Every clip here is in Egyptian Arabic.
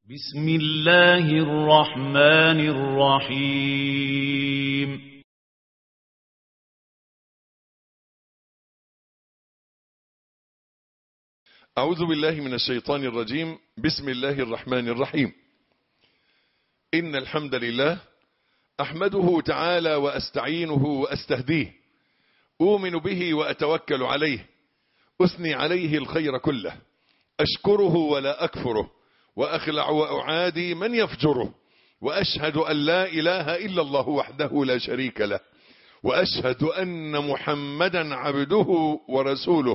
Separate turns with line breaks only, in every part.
بسم الله الرحمن الرحيم
أعوذ بالله من الشيطان الرجيم بسم الله الرحمن الرحيم إن الحمد لله أحمده تعالى وأستعينه وأستهديه أؤمن به وأتوكل عليه أثني عليه الخير كله أشكره ولا أكفره وأخلع وأعادي من يفجره وأشهد أن لا إله إلا الله وحده لا شريك له وأشهد أن محمدا عبده ورسوله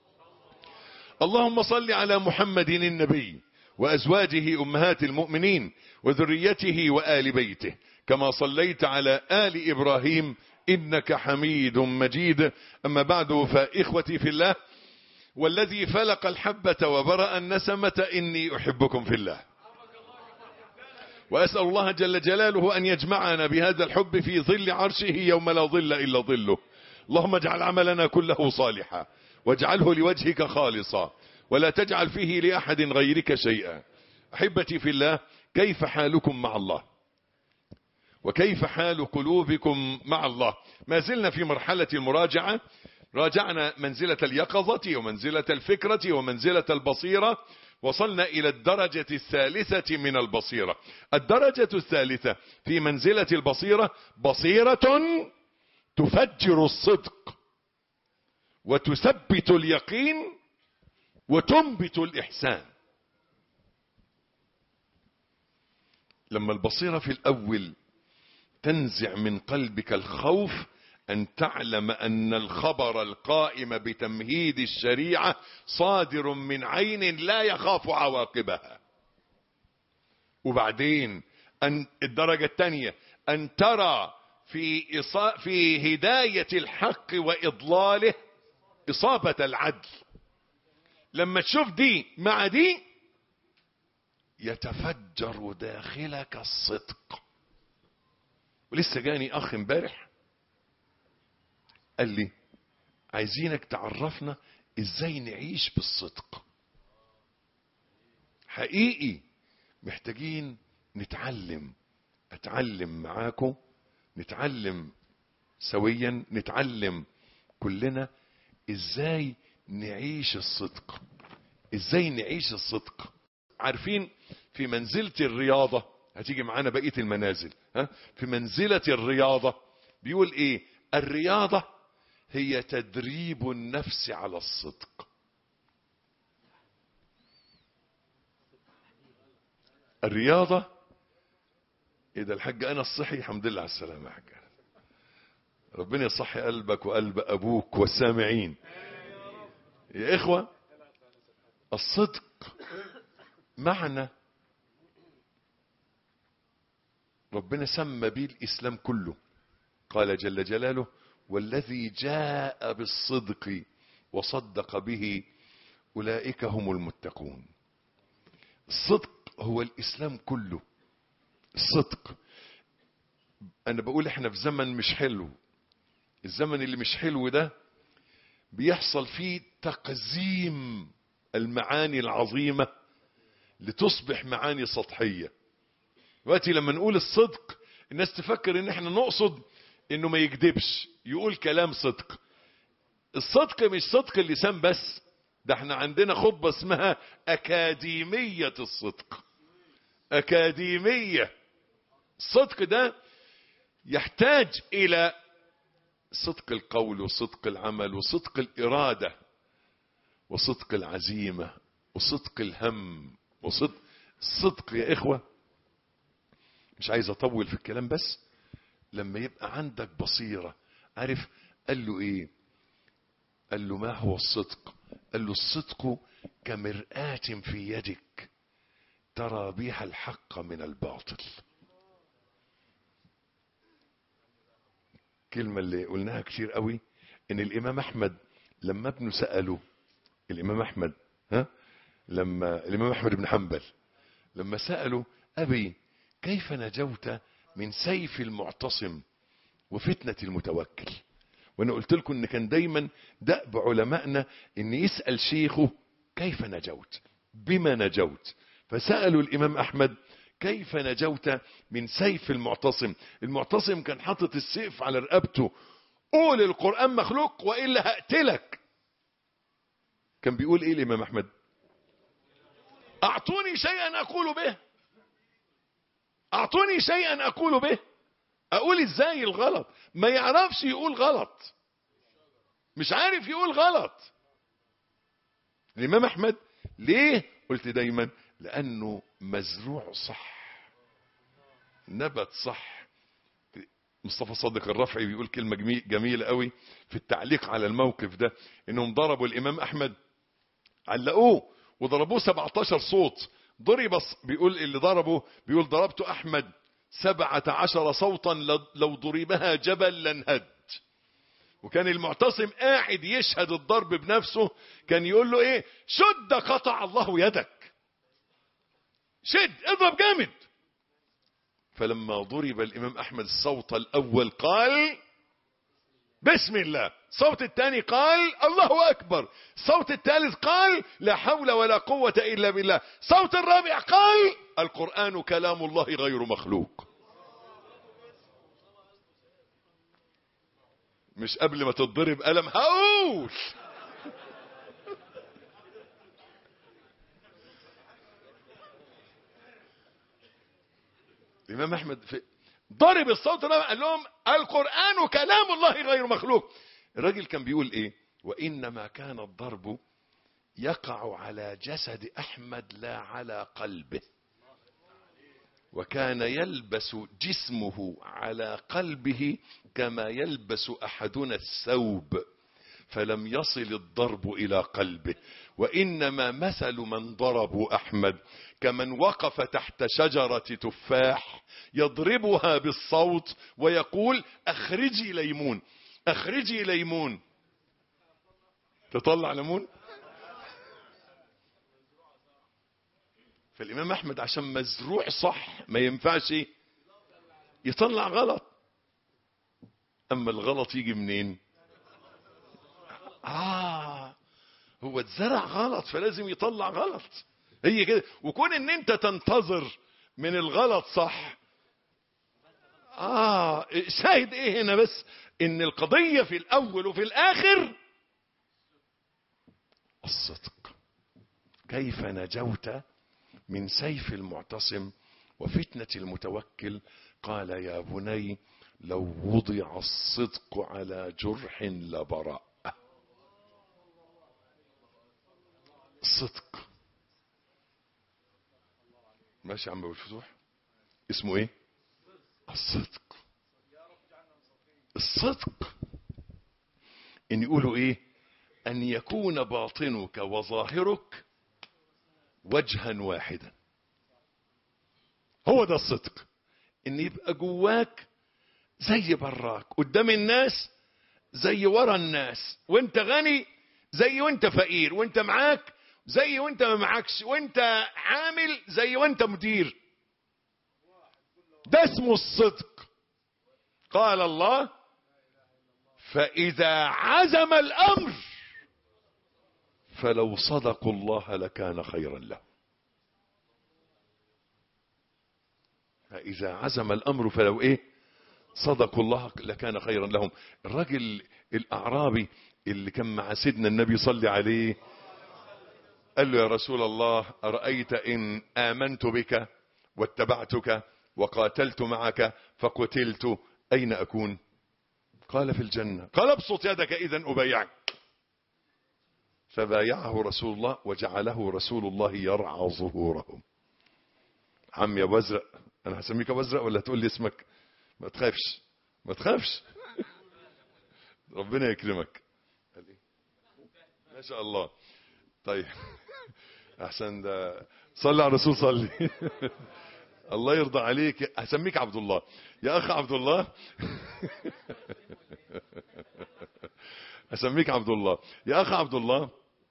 اللهم صل على محمد النبي وأزواجه أمهات المؤمنين وذريته وآل بيته كما صليت على آل إبراهيم إنك حميد مجيد أما بعد فإخوتي في الله والذي فلق الحبة وبرأ النسمة إني أحبكم في الله وأسأل الله جل جلاله أن يجمعنا بهذا الحب في ظل عرشه يوم لا ظل إلا ظله اللهم اجعل عملنا كله صالحا واجعله لوجهك خالصا ولا تجعل فيه لأحد غيرك شيئا أحبتي في الله كيف حالكم مع الله وكيف حال قلوبكم مع الله ما زلنا في مرحلة المراجعة راجعنا منزلة اليقظة ومنزلة الفكرة ومنزلة البصيرة وصلنا إلى الدرجة الثالثة من البصيرة الدرجة الثالثة في منزلة البصيرة بصيرة تفجر الصدق وتثبت اليقين وتنبت الإحسان لما البصيرة في الأول تنزع من قلبك الخوف أن تعلم أن الخبر القائم بتمهيد الشريعة صادر من عين لا يخاف عواقبها وبعدين أن الدرجة الثانية أن ترى في, إصا في هداية الحق وإضلاله إصابة العدل لما تشوف دي مع دي يتفجر داخلك الصدق ولسه جاني أخ امبارح قال لي عايزينك تعرفنا ازاي نعيش بالصدق حقيقي محتاجين نتعلم اتعلم معاكم نتعلم سويا نتعلم كلنا ازاي نعيش الصدق ازاي نعيش الصدق عارفين في منزلة الرياضة هتيجي معانا بقية المنازل ها في منزلة الرياضة بيقول ايه الرياضة هي تدريب النفس على الصدق الرياضة إذا الحاج أنا الصحي الحمد لله على السلامة يا حاج ربنا يصحي قلبك وقلب أبوك والسامعين يا إخوة الصدق معنى ربنا سمى به الإسلام كله قال جل جلاله والذي جاء بالصدق وصدق به أولئك هم المتقون الصدق هو الإسلام كله الصدق أنا بقول إحنا في زمن مش حلو الزمن اللي مش حلو ده بيحصل فيه تقزيم المعاني العظيمة لتصبح معاني سطحية دلوقتي لما نقول الصدق الناس تفكر ان احنا نقصد انه ما يكذبش يقول كلام صدق الصدق مش صدق اللسان بس ده احنا عندنا خطبة اسمها اكاديمية الصدق اكاديمية الصدق ده يحتاج الى صدق القول وصدق العمل وصدق الارادة وصدق العزيمة وصدق الهم وصدق الصدق يا اخوة مش عايز اطول في الكلام بس لما يبقى عندك بصيرة عارف قال له ايه قال له ما هو الصدق قال له الصدق كمرآة في يدك ترى بها الحق من الباطل كلمة اللي قلناها كتير قوي ان الامام احمد لما ابنه سأله الامام احمد ها لما الامام احمد بن حنبل لما سأله ابي كيف نجوت من سيف المعتصم وفتنة المتوكل وانا قلت لكم ان كان دايما دأب علمائنا ان يسأل شيخه كيف نجوت بما نجوت فسألوا الإمام أحمد كيف نجوت من سيف المعتصم المعتصم كان حاطط السيف على رقبته قول القرآن مخلوق وإلا هقتلك كان بيقول إيه الإمام أحمد أعطوني شيئا أقول به أعطوني شيئا أقول به أقول إزاي الغلط ما يعرفش يقول غلط مش عارف يقول غلط الإمام أحمد ليه قلت دايما لأنه مزروع صح نبت صح مصطفى صادق الرفعي بيقول كلمة جميل- جميلة قوي في التعليق على الموقف ده انهم ضربوا الامام احمد علقوه وضربوه 17 صوت ضرب الص- بيقول اللي ضربه بيقول ضربت احمد 17 صوتا ل- لو ضربها جبل لانهد وكان المعتصم قاعد يشهد الضرب بنفسه كان يقول له ايه شد قطع الله يدك شد اضرب جامد فلما ضرب الامام احمد الصوت الاول قال بسم الله الصوت الثاني قال الله اكبر الصوت الثالث قال لا حول ولا قوة الا بالله الصوت الرابع قال القرآن كلام الله غير مخلوق مش قبل ما تتضرب قلم هقول الامام احمد في ضرب الصوت الرابع قال لهم القران كلام الله غير مخلوق الراجل كان بيقول ايه وانما كان الضرب يقع على جسد احمد لا على قلبه وكان يلبس جسمه على قلبه كما يلبس احدنا الثوب فلم يصل الضرب الى قلبه وانما مثل من ضربوا احمد كمن وقف تحت شجره تفاح يضربها بالصوت ويقول اخرجي ليمون اخرجي ليمون تطلع ليمون فالامام احمد عشان مزروع صح ما ينفعش يطلع غلط اما الغلط يجي منين آه هو اتزرع غلط فلازم يطلع غلط هي كده وكون ان انت تنتظر من الغلط صح آه شاهد ايه هنا بس ان القضية في الاول وفي الاخر الصدق كيف نجوت من سيف المعتصم وفتنة المتوكل قال يا بني لو وضع الصدق على جرح لبرأ الصدق ماشي يا عم ابو الفتوح اسمه ايه الصدق الصدق ان يقولوا ايه ان يكون باطنك وظاهرك وجها واحدا هو ده الصدق ان يبقى جواك زي براك قدام الناس زي ورا الناس وانت غني زي وانت فقير وانت معاك زي وانت ما معكش وانت عامل زي وانت مدير ده اسمه الصدق قال الله فإذا عزم الأمر فلو صدقوا الله لكان خيرا له فإذا عزم الأمر فلو إيه صدقوا الله لكان خيرا لهم الراجل الأعرابي اللي كان مع سيدنا النبي صلى عليه قال له يا رسول الله أرأيت إن آمنت بك واتبعتك وقاتلت معك فقتلت أين أكون قال في الجنة قال ابسط يدك إذا أبايعك فبايعه رسول الله وجعله رسول الله يرعى ظهورهم عم يا بزرق انا هسميك ابو ازرق ولا تقول لي اسمك ما تخافش ما تخافش ربنا يكرمك قال ايه ما شاء الله طيب احسن ده صلي على الرسول صلي الله يرضى عليك هسميك عبد الله يا اخ عبد الله هسميك عبد الله يا اخ عبد الله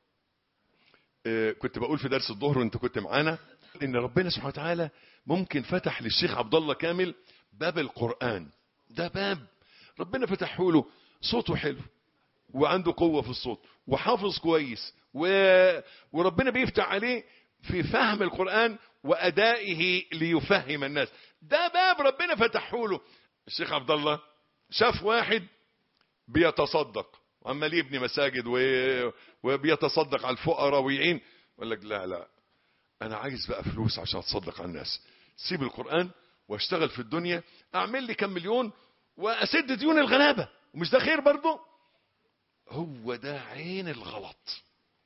كنت بقول في درس الظهر وانت كنت معانا ان ربنا سبحانه وتعالى ممكن فتح للشيخ عبد الله كامل باب القرآن ده باب ربنا فتحه له صوته حلو وعنده قوة في الصوت وحافظ كويس و... وربنا بيفتح عليه في فهم القرآن وأدائه ليفهم الناس ده باب ربنا فتحه له الشيخ عبد الله شاف واحد بيتصدق وعمال يبني مساجد و... وبيتصدق على الفقراء ويعين يقول لك لا لا انا عايز بقى فلوس عشان اتصدق على الناس سيب القرآن واشتغل في الدنيا اعمل لي كم مليون واسد ديون الغلابة ومش ده خير برضه هو ده عين الغلط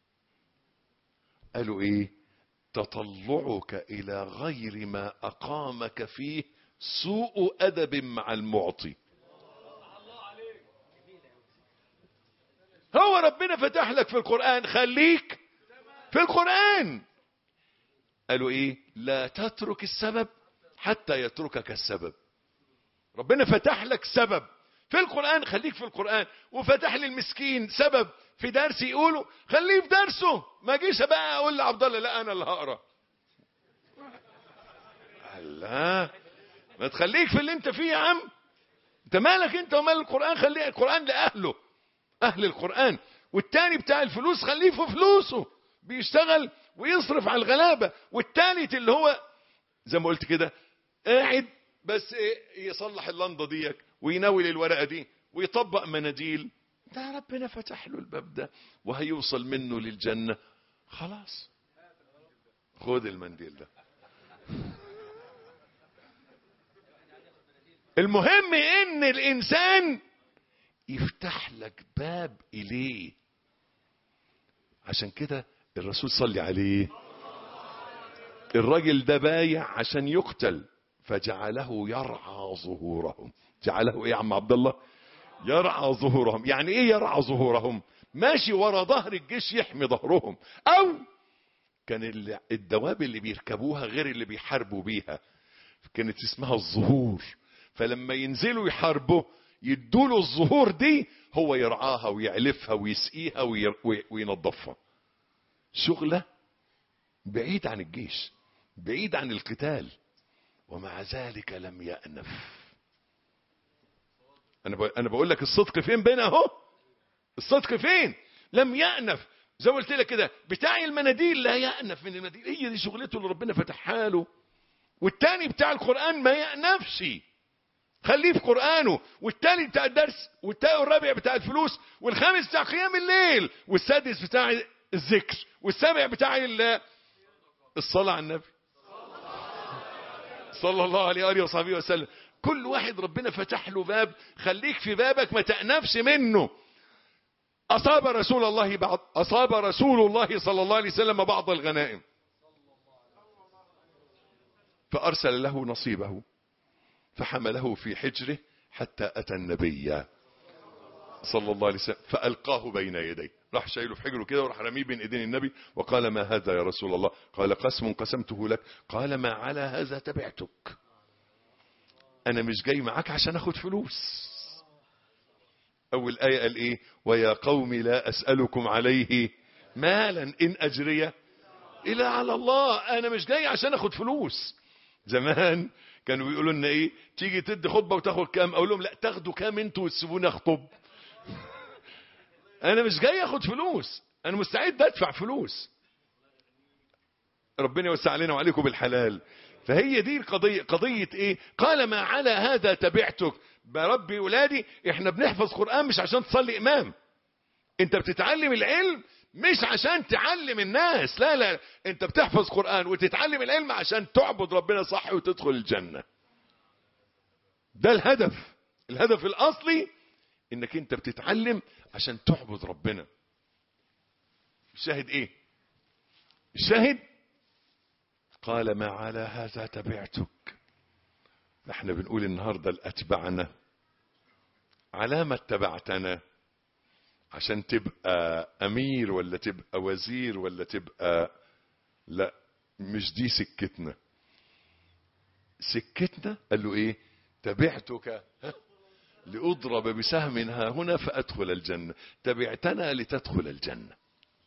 قالوا ايه تطلعك الى غير ما اقامك فيه سوء ادب مع المعطي هو ربنا فتح لك في القرآن خليك في القرآن قالوا ايه لا تترك السبب حتى يتركك السبب ربنا فتح لك سبب في القرآن خليك في القرآن وفتح لي المسكين سبب في درس يقوله خليه في درسه ما جيش بقى اقول لعبد الله لا انا اللي هقرا لا ما تخليك في اللي انت فيه يا عم انت مالك انت ومال القرآن خليه القرآن لأهله أهل القرآن والتاني بتاع الفلوس خليه في فلوسه بيشتغل ويصرف على الغلابة والتالت اللي هو زي ما قلت كده قاعد بس ايه يصلح اللنضة ديك ويناول الورقة دي ويطبق مناديل ده ربنا فتح له الباب ده وهيوصل منه للجنة خلاص خد المنديل ده المهم ان الانسان يفتح لك باب اليه عشان كده الرسول صلي عليه الراجل ده بايع عشان يقتل فجعله يرعى ظهورهم جعله ايه يا عم عبد الله يرعى ظهورهم يعني ايه يرعى ظهورهم ماشي ورا ظهر الجيش يحمي ظهرهم او كان الدواب اللي بيركبوها غير اللي بيحاربوا بيها كانت اسمها الظهور فلما ينزلوا يحاربوا يدوله الظهور دي هو يرعاها ويعلفها ويسقيها وينظفها شغلة بعيد عن الجيش بعيد عن القتال ومع ذلك لم يأنف انا انا بقول لك الصدق فين بين اهو الصدق فين لم يأنف زي ما قلت لك كده بتاع المناديل لا يأنف من المناديل هي دي شغلته اللي ربنا فتحها له والتاني بتاع القرآن ما يأنفش خليه في قرآنه والتالت بتاع الدرس والتالت الرابع بتاع الفلوس والخامس بتاع قيام الليل والسادس بتاع الذكر والسابع بتاع الصلاة على النبي صلى الله عليه وآله وصحبه وسلم كل واحد ربنا فتح له باب خليك في بابك ما تأنفش منه أصاب رسول الله بعض أصاب رسول الله صلى الله عليه وسلم بعض الغنائم فأرسل له نصيبه فحمله في حجره حتى أتى النبي صلى الله عليه وسلم فألقاه بين يديه راح شايله في حجره كده وراح رميه بين ايدين النبي وقال ما هذا يا رسول الله قال قسم قسمته لك قال ما على هذا تبعتك انا مش جاي معاك عشان اخد فلوس اول آية قال ايه ويا قوم لا اسألكم عليه مالا ان اجري الا على الله انا مش جاي عشان اخد فلوس زمان كانوا بيقولوا لنا ايه تيجي تدي خطبة وتاخد كام اقول لهم لا تاخدوا كام انتوا وتسيبوني اخطب انا مش جاي اخد فلوس انا مستعد ادفع فلوس ربنا يوسع علينا وعليكم بالحلال فهي دي القضية قضية ايه قال ما على هذا تبعتك بربي ولادي احنا بنحفظ قرآن مش عشان تصلي امام انت بتتعلم العلم مش عشان تعلم الناس لا لا انت بتحفظ قرآن وتتعلم العلم عشان تعبد ربنا صح وتدخل الجنة ده الهدف الهدف الاصلي انك انت بتتعلم عشان تعبد ربنا الشاهد ايه الشاهد قال ما على هذا تبعتك احنا بنقول النهاردة الاتبعنا علامة اتبعتنا عشان تبقى امير ولا تبقى وزير ولا تبقى لا مش دي سكتنا سكتنا قال له ايه تبعتك لأضرب بسهم ها هنا فأدخل الجنة تبعتنا لتدخل الجنة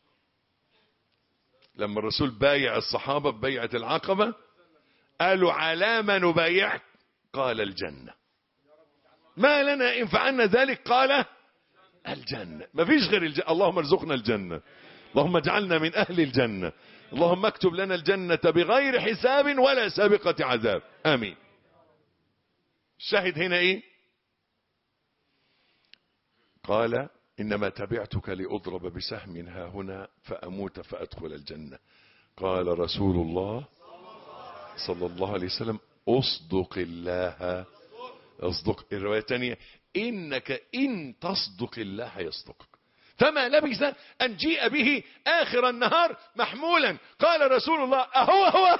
لما الرسول بايع الصحابة ببيعة العقبة قالوا على ما نبايعك قال الجنة ما لنا إن فعلنا ذلك قال الجنة ما فيش غير الجنة اللهم ارزقنا الجنة اللهم اجعلنا من أهل الجنة اللهم اكتب لنا الجنة بغير حساب ولا سابقة عذاب آمين الشاهد هنا ايه قال إنما تبعتك لأضرب بسهم ها هنا فأموت فأدخل الجنة قال رسول الله صلى الله عليه وسلم أصدق الله اصدق الرواية الثانية إنك إن تصدق الله يصدقك فما لبث أن جيء به آخر النهار محمولا قال رسول الله أهو هو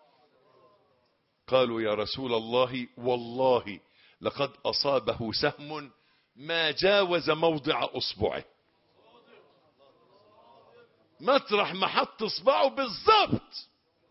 قالوا يا رسول الله والله لقد أصابه سهم ما جاوز موضع أصبعه مطرح ما حط اصبعه بالظبط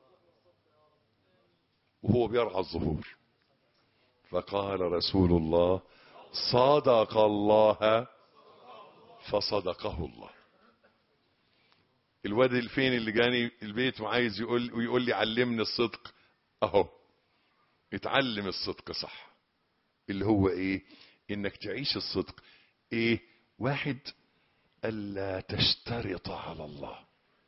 وهو بيرعى الظهور فقال رسول الله صدق الله فصدقه الله الواد الفين اللي جاني البيت وعايز يقول ويقول لي علمني الصدق اهو اتعلم الصدق صح اللي هو ايه انك تعيش الصدق ايه واحد الا تشترط على الله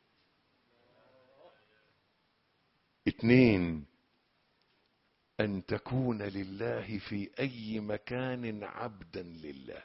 اتنين ان تكون لله في اي مكان عبدا لله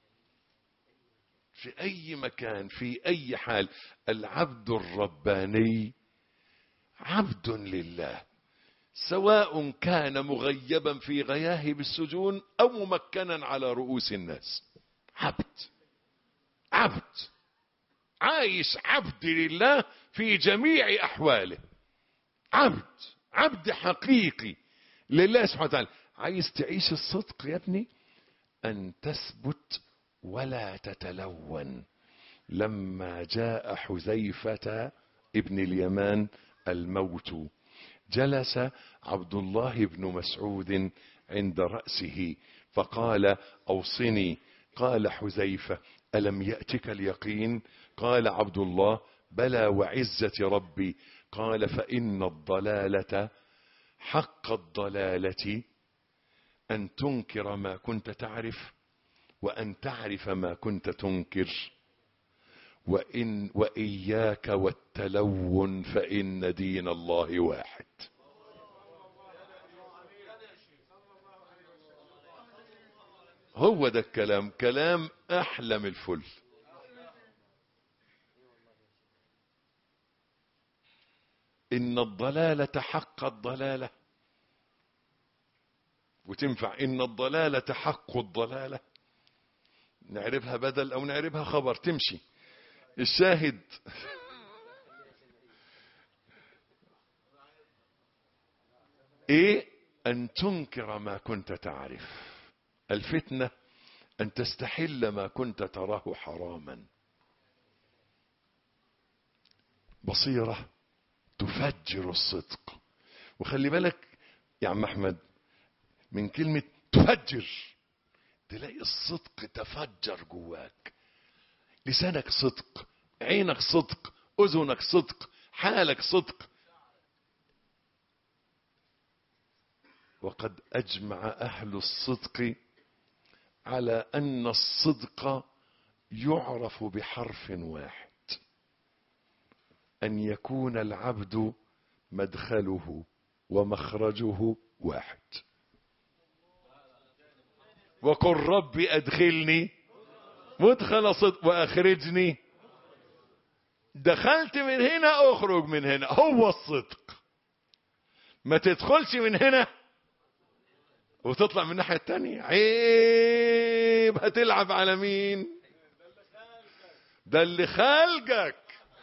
في اي مكان في اي حال العبد الرباني عبد لله سواء كان مغيبا في غياهب السجون او ممكنا على رؤوس الناس عبد عبد عايش عبد لله في جميع احواله عبد عبد حقيقي لله سبحانه وتعالى عايز تعيش الصدق يا ابني ان تثبت ولا تتلون لما جاء حذيفة ابن اليمان الموت جلس عبد الله بن مسعود عند رأسه فقال أوصني قال حذيفة ألم يأتك اليقين قال عبد الله بلى وعزة ربي قال فإن الضلالة حق الضلالة أن تنكر ما كنت تعرف وأن تعرف ما كنت تنكر وإن وإياك والتلون فإن دين الله واحد هو ده الكلام كلام أحلم الفل إن الضلالة حق الضلالة وتنفع إن الضلالة حق الضلالة نعربها بدل أو نعربها خبر تمشي الشاهد ايه ان تنكر ما كنت تعرف الفتنة ان تستحل ما كنت تراه حراما بصيرة تفجر الصدق وخلي بالك يا عم احمد من كلمة تفجر تلاقي الصدق تفجر جواك لسانك صدق عينك صدق اذنك صدق حالك صدق وقد اجمع اهل الصدق على ان الصدق يعرف بحرف واحد ان يكون العبد مدخله ومخرجه واحد وقل رب ادخلني مدخل صدق واخرجني دخلت من هنا اخرج من هنا هو الصدق ما تدخلش من هنا وتطلع من الناحية التانية عيب هتلعب على مين ده اللي خالقك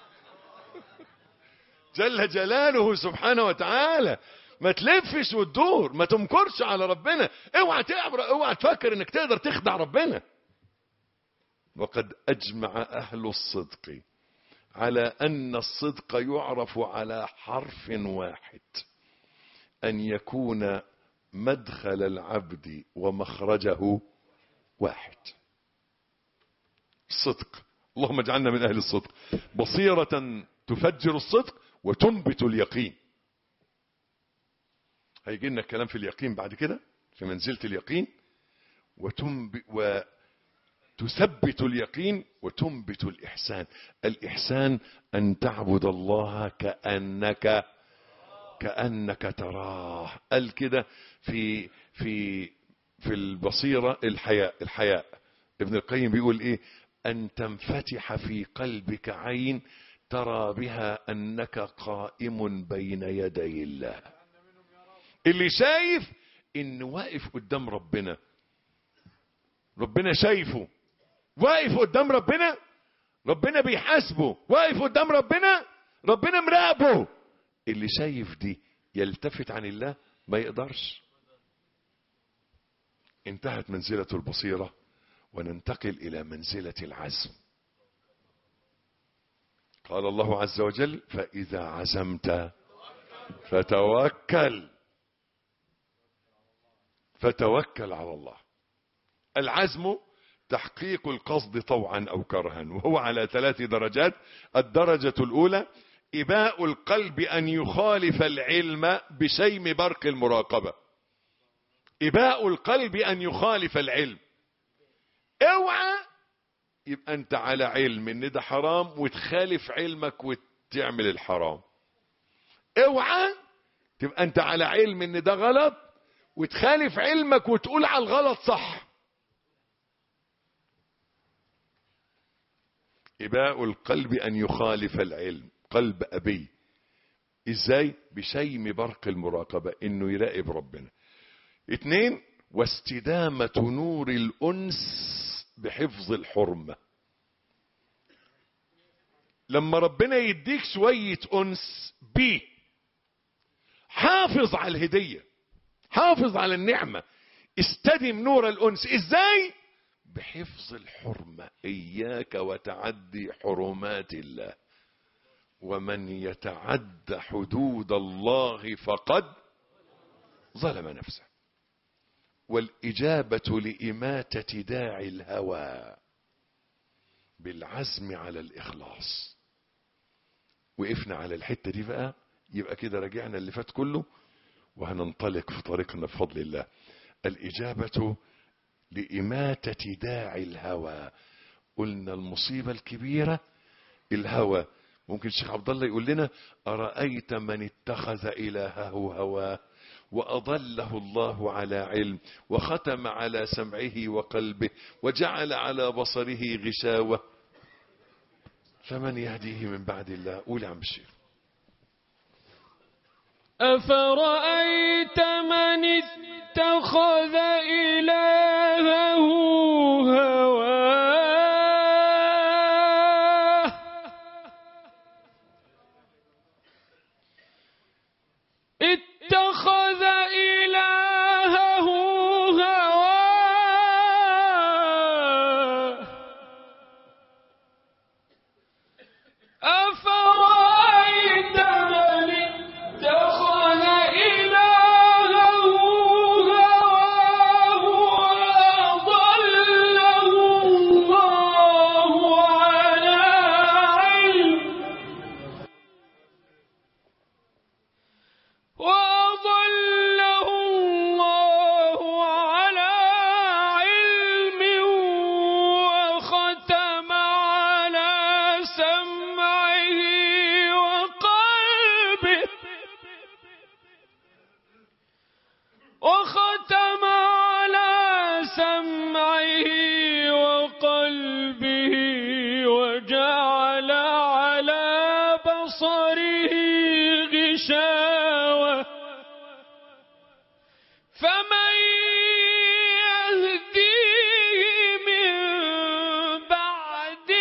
جل جلاله سبحانه وتعالى ما تلفش وتدور ما تمكرش على ربنا اوعى تعبر اوعى تفكر انك تقدر تخدع ربنا وقد اجمع اهل الصدق على ان الصدق يعرف على حرف واحد ان يكون مدخل العبد ومخرجه واحد الصدق اللهم اجعلنا من اهل الصدق بصيرة تفجر الصدق وتنبت اليقين هيجي لنا الكلام في اليقين بعد كده في منزلة اليقين وتنب تثبت اليقين وتنبت الإحسان الإحسان أن تعبد الله كأنك كأنك تراه قال كده في في في البصيرة الحياء الحياء ابن القيم بيقول ايه أن تنفتح في قلبك عين ترى بها أنك قائم بين يدي الله اللي شايف إن واقف قدام ربنا ربنا شايفه واقف قدام ربنا ربنا بيحاسبه واقف قدام ربنا ربنا مراقبه اللي شايف دي يلتفت عن الله ما يقدرش انتهت منزلة البصيرة وننتقل إلى منزلة العزم قال الله عز وجل فإذا عزمت فتوكل فتوكل على الله العزم تحقيق القصد طوعا أو كرها وهو على ثلاث درجات الدرجة الأولى إباء القلب أن يخالف العلم بشيم برق المراقبة إباء القلب أن يخالف العلم اوعى يبقى أنت على علم إن ده حرام وتخالف علمك وتعمل الحرام اوعى تبقى أنت على علم إن ده غلط وتخالف علمك وتقول على الغلط صح إباء القلب أن يخالف العلم قلب أبي إزاي بشيم برق المراقبة إنه يراقب ربنا اتنين واستدامة نور الأنس بحفظ الحرمة لما ربنا يديك شوية أنس بيه حافظ على الهدية حافظ على النعمة استدم نور الأنس ازاي بحفظ الحرمة إياك وتعدي حرمات الله ومن يتعد حدود الله فقد ظلم نفسه والإجابة لإماتة داعي الهوى بالعزم على الإخلاص وقفنا على الحتة دي بقى يبقى كده رجعنا اللي فات كله وهننطلق في طريقنا بفضل الله الإجابة لإماتة داعي الهوى قلنا المصيبة الكبيرة الهوى ممكن الشيخ عبد الله يقول لنا أرأيت من اتخذ إلهه هواه وأضله الله على علم وختم على سمعه وقلبه وجعل على بصره غشاوة فمن يهديه من بعد الله قول يا عم الشيخ
أفرأيت من اتخذ إلهه هواه اتخذ إلهه هواه أفرأيت من اتخذ إلهه هواه وأضله الله على علم وأضله الله على علم وختم على سمعه وقلبه وختم على سمعه وقلبه وجعل على بصره غشاوة فمن يهديه من بعد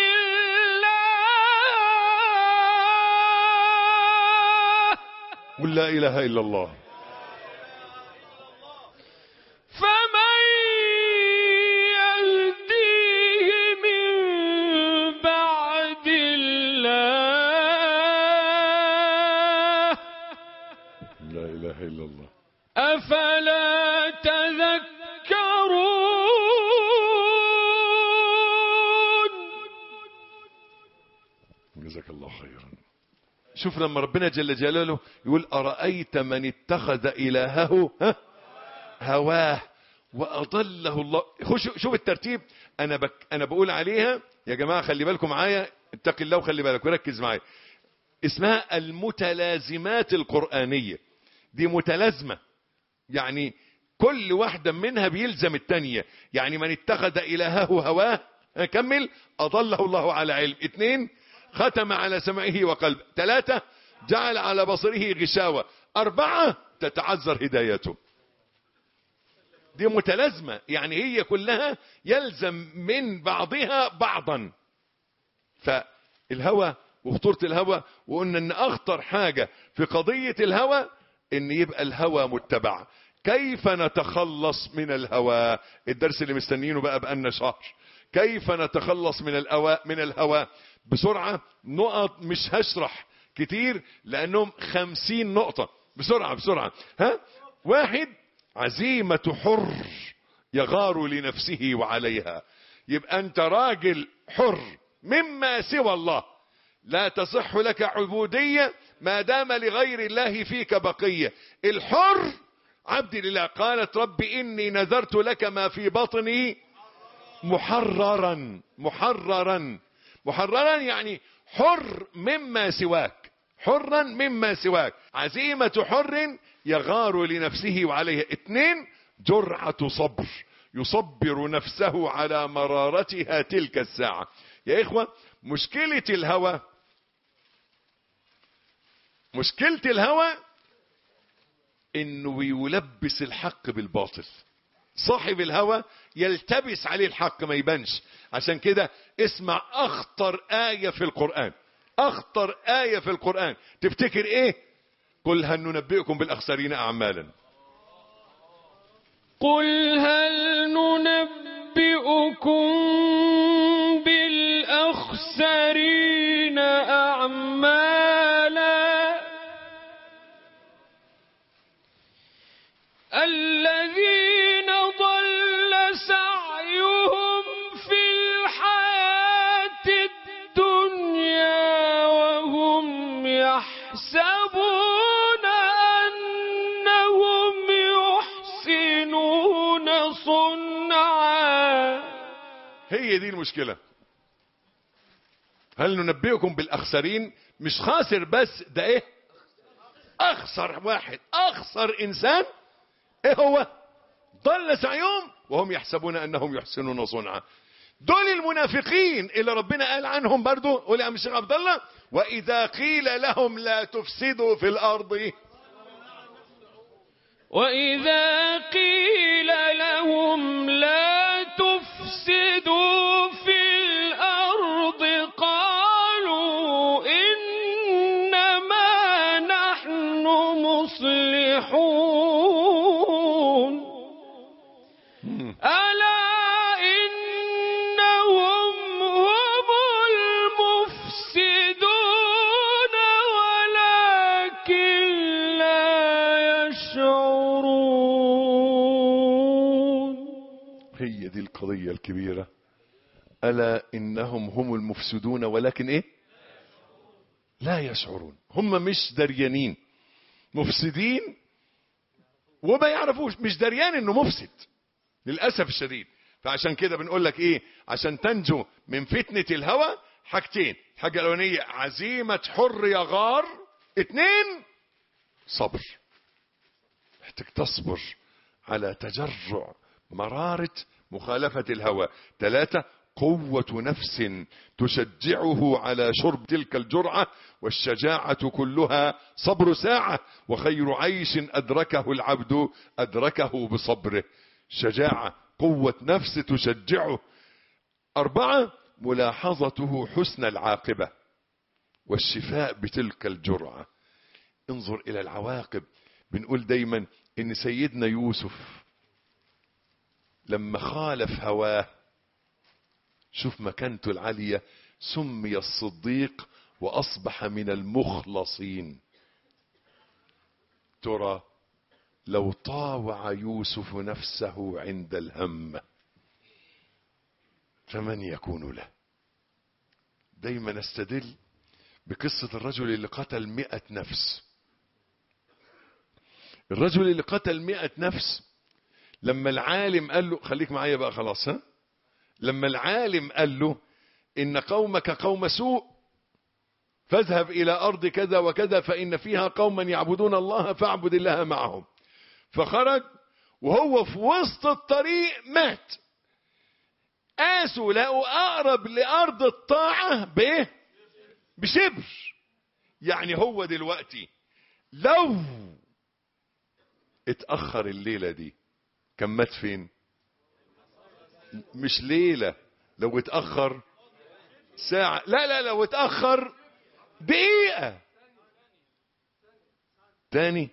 الله
قل لا إله إلا الله
فمن يهديه من بعد الله
لا إله إلا الله
أفلا تذكرون
جزاك الله خيرا شوف لما ربنا جل جلاله يقول أرأيت من اتخذ إلهه ها هواه واضله الله خش شوف الترتيب انا بك انا بقول عليها يا جماعه خلي بالكم معايا اتقي الله وخلي بالك وركز معايا اسمها المتلازمات القرانيه دي متلازمه يعني كل واحده منها بيلزم الثانيه يعني من اتخذ الهه هواه كمل اضله الله على علم اثنين ختم على سمعه وقلبه ثلاثه جعل على بصره غشاوه اربعه تتعذر هدايته دي متلازمة يعني هي كلها يلزم من بعضها بعضا فالهوى وخطورة الهوى وقلنا ان اخطر حاجة في قضية الهوى ان يبقى الهوى متبع كيف نتخلص من الهوى الدرس اللي مستنيينه بقى بقالنا شهر كيف نتخلص من الهوى من الهوى بسرعة نقط مش هشرح كتير لانهم خمسين نقطة بسرعة بسرعة ها واحد عزيمة حر يغار لنفسه وعليها يبقى انت راجل حر مما سوى الله لا تصح لك عبودية ما دام لغير الله فيك بقية الحر عبد لله قالت رب إني نذرت لك ما في بطني محررا محررا محررا يعني حر مما سواك حرا مما سواك عزيمة حر يغار لنفسه وعليها اثنين جرعة صبر يصبر نفسه على مرارتها تلك الساعة يا إخوة مشكلة الهوى مشكلة الهوى انه يلبس الحق بالباطل صاحب الهوى يلتبس عليه الحق ما يبانش عشان كده اسمع اخطر آية في القرآن اخطر آية في القرآن تفتكر ايه قل هل ننبئكم بالاخسرين اعمالا
قل هل ننبئكم بالأخسرين أعمالا الذين ضل سعيهم في الحياة الدنيا وهم يحسبون أنهم يحسنون صنعا
هي دي المشكلة هل ننبئكم بالاخسرين مش خاسر بس ده ايه اخسر واحد اخسر انسان ايه هو ضل سعيهم وهم يحسبون انهم يحسنون صنعا دول المنافقين اللي ربنا قال عنهم برضو قول يا الشيخ عبد الله واذا قيل لهم لا تفسدوا في الارض
وإذا قيل لهم لا تفسدوا في الأرض قالوا إنما نحن مصلحون ألا إنهم هم المفسدون ولكن لا يشعرون
هي دي القضية الكبيرة ألا إنهم هم المفسدون ولكن إيه لا يشعرون هم مش دريانين مفسدين وما يعرفوش مش دريان انه مفسد للأسف الشديد فعشان كده بنقول لك ايه عشان تنجو من فتنة الهوى حاجتين الحاجة الأولانية عزيمة حر يغار اتنين صبر محتاج تصبر على تجرع مرارة مخالفة الهوى ثلاثة قوة نفس تشجعه على شرب تلك الجرعة والشجاعة كلها صبر ساعة وخير عيش أدركه العبد أدركه بصبره شجاعة قوة نفس تشجعه أربعة ملاحظته حسن العاقبة والشفاء بتلك الجرعة انظر إلى العواقب بنقول دايما إن سيدنا يوسف لما خالف هواه شوف مكانته العالية سمي الصديق وأصبح من المخلصين ترى لو طاوع يوسف نفسه عند الهم فمن يكون له دايما استدل بقصة الرجل اللي قتل مئة نفس الرجل اللي قتل مئة نفس لما العالم قال له خليك معايا بقى خلاص ها لما العالم قال له إن قومك قوم سوء فاذهب إلى أرض كذا وكذا فإن فيها قوما يعبدون الله فاعبد الله معهم فخرج وهو في وسط الطريق مات قاسوا لقوا أقرب لأرض الطاعة بإيه بشبر يعني هو دلوقتي لو اتأخر الليلة دي كان مات فين مش ليلة لو اتأخر ساعة لا لا لو اتأخر دقيقة تاني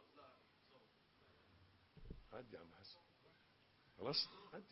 عدي يا عم حسن خلاص عدي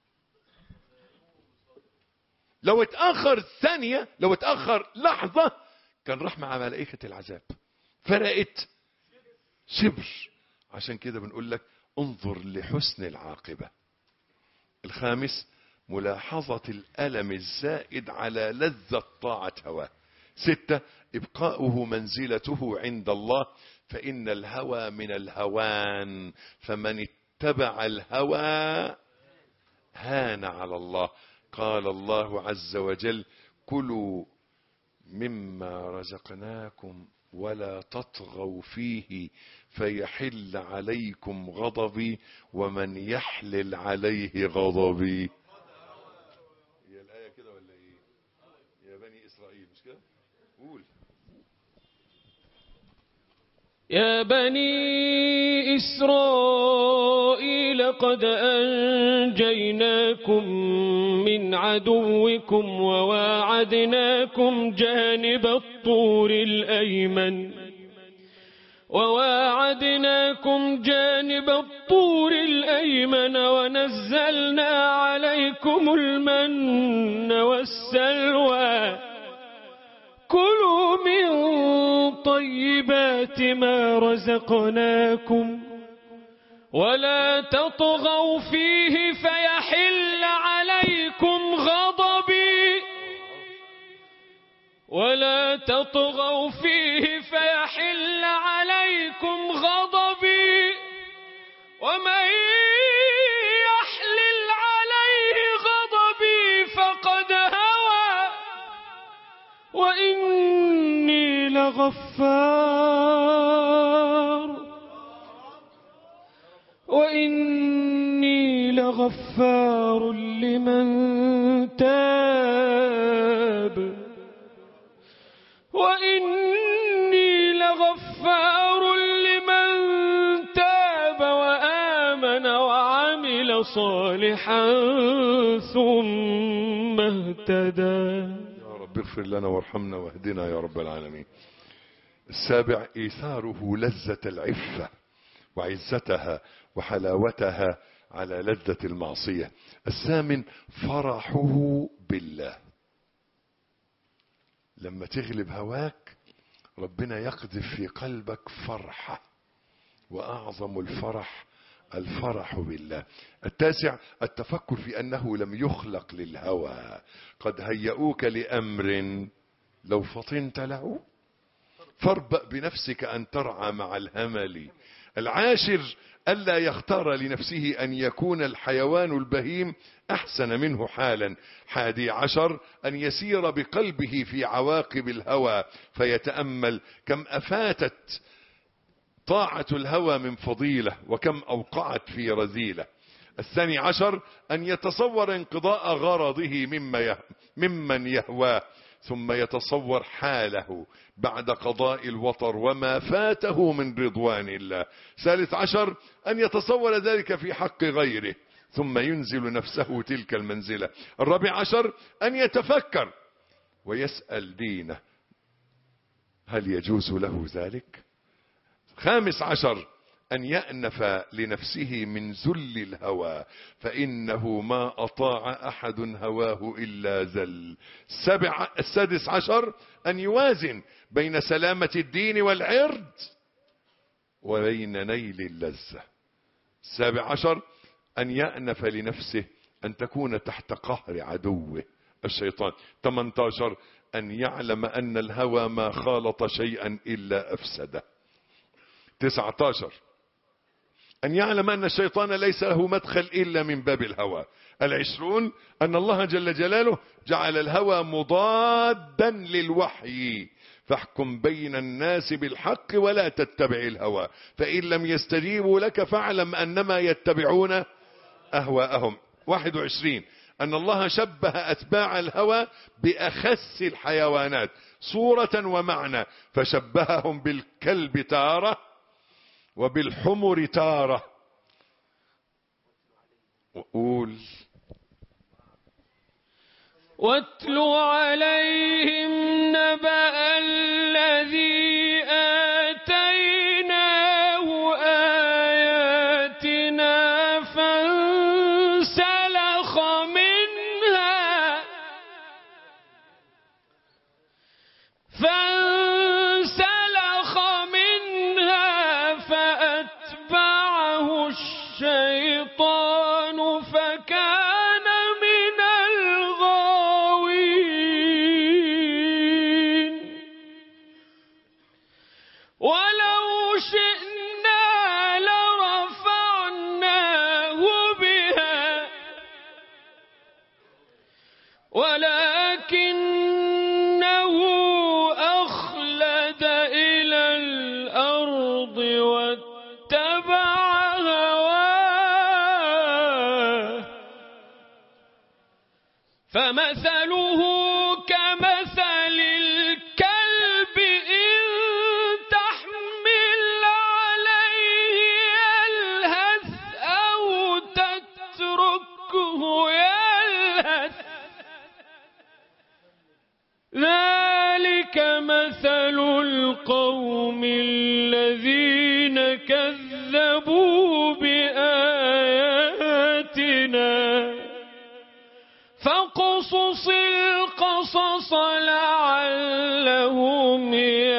لو اتأخر ثانية لو اتأخر لحظة كان راح مع ملائكة العذاب فرقت شبر عشان كده بنقول لك انظر لحسن العاقبة الخامس ملاحظة الألم الزائد على لذة طاعة هواه ستة إبقاؤه منزلته عند الله فإن الهوى من الهوان فمن اتبع الهوى هان على الله قال الله عز وجل كلوا مما رزقناكم ولا تطغوا فيه فيحل عليكم غضبي ومن يحلل عليه غضبي هي الآية كده ولا إيه يا بني إسرائيل مش كده قول
يا بني إسرائيل قد أنجيناكم من عدوكم وواعدناكم جانب الطور الأيمن وواعدناكم جانب الطور الأيمن ونزلنا عليكم المن والسلوى كلوا من طيبات ما رزقناكم ولا تطغوا فيه فيحل عليكم غضبي ولا تطغوا فيه فيحل عليكم غضبي ومن يحلل عليه غضبي فقد هوى وإني لغفار وإني لغفار لمن تاب وإني لغفار لمن تاب وآمن وعمل صالحا ثم اهتدى
يا رب اغفر لنا وارحمنا واهدنا يا رب العالمين السابع إيثاره لذة العفة وعزتها وحلاوتها على لذة المعصية الثامن فرحه بالله لما تغلب هواك ربنا يقذف في قلبك فرحة وأعظم الفرح الفرح بالله التاسع التفكر في أنه لم يخلق للهوى قد هيئوك لأمر لو فطنت له فاربأ بنفسك أن ترعى مع الهمل العاشر ألا يختار لنفسه أن يكون الحيوان البهيم أحسن منه حالا حادي عشر أن يسير بقلبه في عواقب الهوى فيتأمل كم أفاتت طاعة الهوى من فضيلة وكم أوقعت في رذيلة الثاني عشر أن يتصور انقضاء غرضه مما يه ممن يهواه ثم يتصور حاله بعد قضاء الوطر وما فاته من رضوان الله ثالث عشر أن يتصور ذلك في حق غيره ثم ينزل نفسه تلك المنزلة الرابع عشر أن يتفكر ويسأل دينه هل يجوز له ذلك خامس عشر أن يأنف لنفسه من ذل الهوى فإنه ما أطاع أحد هواه إلا ذل السابع السادس عشر أن يوازن بين سلامة الدين والعرض وبين نيل اللذة السابع عشر أن يأنف لنفسه أن تكون تحت قهر عدوه الشيطان 18 أن يعلم أن الهوى ما خالط شيئا إلا أفسده 19 أن يعلم أن الشيطان ليس له مدخل إلا من باب الهوى العشرون أن الله جل جلاله جعل الهوى مضادا للوحي فاحكم بين الناس بالحق ولا تتبع الهوى فإن لم يستجيبوا لك فاعلم أنما يتبعون أهواءهم 21 أن الله شبه أتباع الهوى بأخس الحيوانات صورة ومعنى فشبههم بالكلب تارة وبالحمر تارة وقول
واتل عليهم نبأ الذي آتيناه آياتنا فانسلخ منها فانسلخ منها فأتبعه الشيطان فكان من الغاوين ولو شئنا لرفعناه بها ولكنه أخلد إلى الأرض واتبع هواه فمثله كمثل الكلب إن تحمل عليه يلهث أو تتركه يلهث ذلك مثل القوم الذين كذبوا بآياتنا فاقصص القصص لعلهم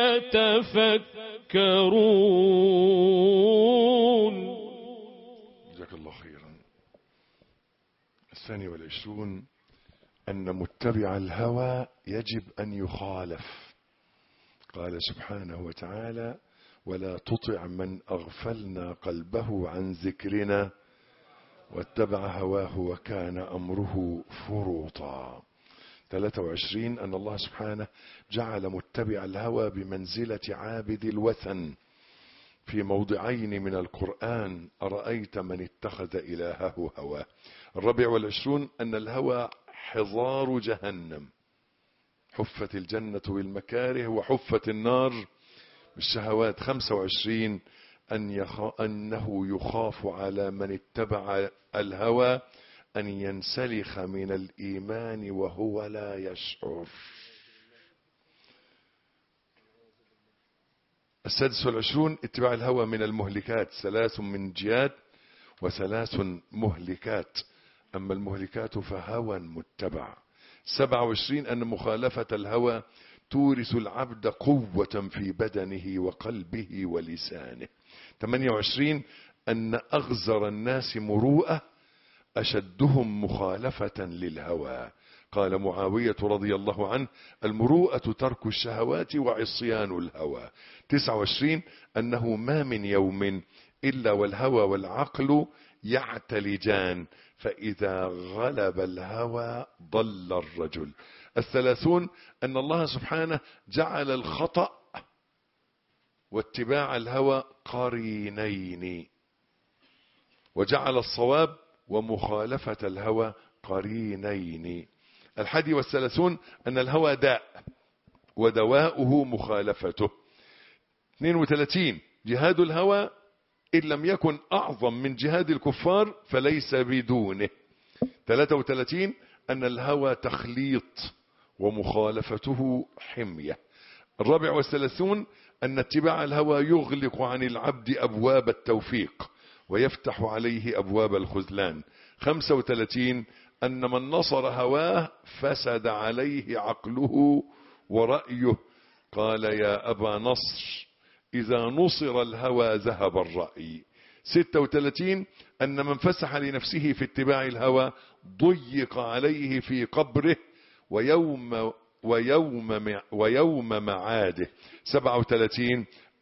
يتفكرون
جزاك الله خيرا الثاني والعشرون أن متبع الهوى يجب أن يخالف قال سبحانه وتعالى ولا تطع من أغفلنا قلبه عن ذكرنا واتبع هواه وكان أمره فرطا 23 أن الله سبحانه جعل متبع الهوى بمنزلة عابد الوثن في موضعين من القرآن أرأيت من اتخذ إلهه هواه الرابع والعشرون أن الهوى حضار جهنم حفت الجنة بالمكاره وحفت النار بالشهوات 25 أن يخ... أنه يخاف على من اتبع الهوى أن ينسلخ من الإيمان وهو لا يشعر السادس والعشرون اتباع الهوى من المهلكات ثلاث من جياد وثلاث مهلكات أما المهلكات فهوى متبع سبعة وعشرين أن مخالفة الهوى تورث العبد قوة في بدنه وقلبه ولسانه 28 أن أغزر الناس مروءة أشدهم مخالفة للهوى قال معاوية رضي الله عنه المروءة ترك الشهوات وعصيان الهوى 29 أنه ما من يوم إلا والهوى والعقل يعتلجان فإذا غلب الهوى ضل الرجل الثلاثون أن الله سبحانه جعل الخطأ واتباع الهوى قرينين وجعل الصواب ومخالفة الهوى قرينين الحادي والثلاثون أن الهوى داء ودواؤه مخالفته 32 جهاد الهوى إن لم يكن أعظم من جهاد الكفار فليس بدونه 33 أن الهوى تخليط ومخالفته حمية الرابع والثلاثون أن اتباع الهوى يغلق عن العبد أبواب التوفيق ويفتح عليه أبواب الخذلان 35 أن من نصر هواه فسد عليه عقله ورأيه قال يا أبا نصر إذا نصر الهوى ذهب الرأي 36 أن من فسح لنفسه في اتباع الهوى ضيق عليه في قبره ويوم ويوم ويوم معاده 37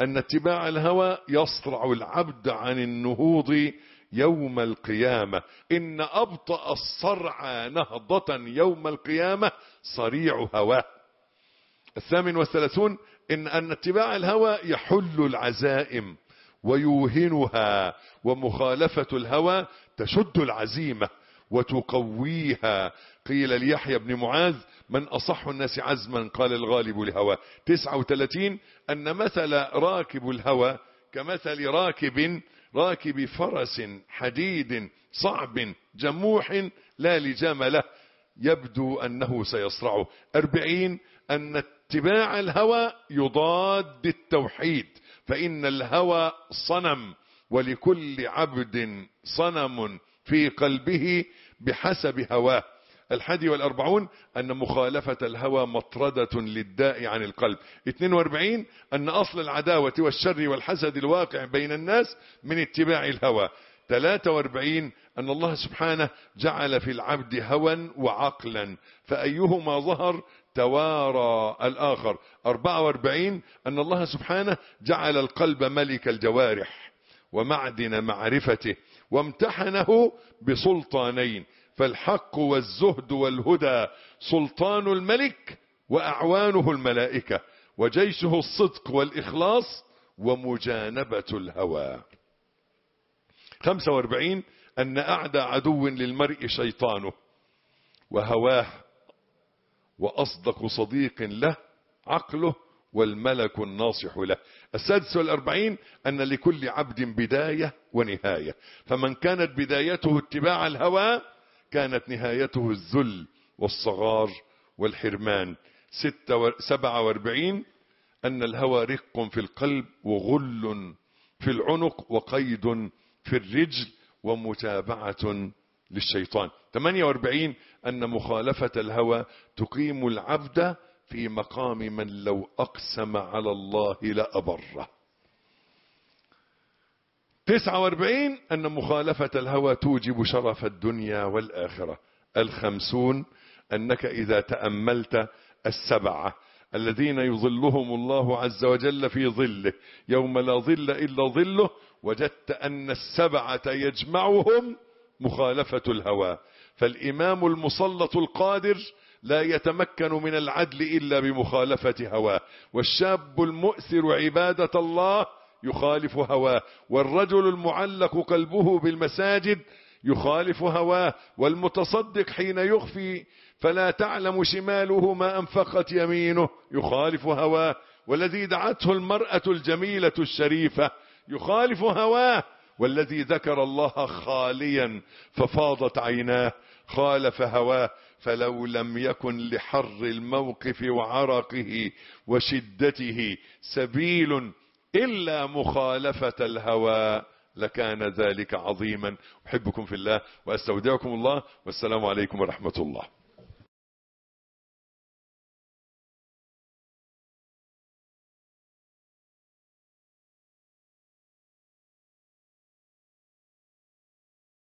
أن اتباع الهوى يصرع العبد عن النهوض يوم القيامة إن أبطأ الصرع نهضة يوم القيامة صريع هواه الثامن والثلاثون إن أن اتباع الهوى يحل العزائم ويوهنها ومخالفة الهوى تشد العزيمة وتقويها قيل ليحيى بن معاذ من أصح الناس عزما قال الغالب لهوى تسعة وثلاثين أن مثل راكب الهوى كمثل راكب راكب فرس حديد صعب جموح لا لجام له يبدو أنه سيصرعه أربعين أن اتباع الهوى يضاد التوحيد فإن الهوى صنم ولكل عبد صنم في قلبه بحسب هواه الحادي والأربعون أن مخالفة الهوى مطردة للداء عن القلب 42 أن أصل العداوة والشر والحسد الواقع بين الناس من اتباع الهوى 43 أن الله سبحانه جعل في العبد هوى وعقلا فأيهما ظهر توارى الآخر 44 أن الله سبحانه جعل القلب ملك الجوارح ومعدن معرفته وامتحنه بسلطانين فالحق والزهد والهدى سلطان الملك وأعوانه الملائكة وجيشه الصدق والإخلاص ومجانبة الهوى 45 أن أعدى عدو للمرء شيطانه وهواه وأصدق صديق له عقله والملك الناصح له السادس والأربعين أن لكل عبد بداية ونهاية فمن كانت بدايته اتباع الهوى كانت نهايته الذل والصغار والحرمان ستة و... سبعة واربعين أن الهوى رق في القلب وغل في العنق وقيد في الرجل ومتابعة للشيطان 48 أن مخالفة الهوى تقيم العبد في مقام من لو أقسم على الله لأبره 49 أن مخالفة الهوى توجب شرف الدنيا والآخرة الخمسون أنك إذا تأملت السبعة الذين يظلهم الله عز وجل في ظله يوم لا ظل إلا ظله وجدت أن السبعة يجمعهم مخالفة الهوى فالإمام المسلط القادر لا يتمكن من العدل إلا بمخالفة هواه والشاب المؤثر عبادة الله يخالف هواه والرجل المعلق قلبه بالمساجد يخالف هواه والمتصدق حين يخفي فلا تعلم شماله ما أنفقت يمينه يخالف هواه والذي دعته المرأة الجميلة الشريفة يخالف هواه والذي ذكر الله خاليا ففاضت عيناه خالف هواه فلو لم يكن لحر الموقف وعرقه وشدته سبيل إلا مخالفة الهوى لكان ذلك عظيما أحبكم في الله وأستودعكم الله والسلام عليكم ورحمة الله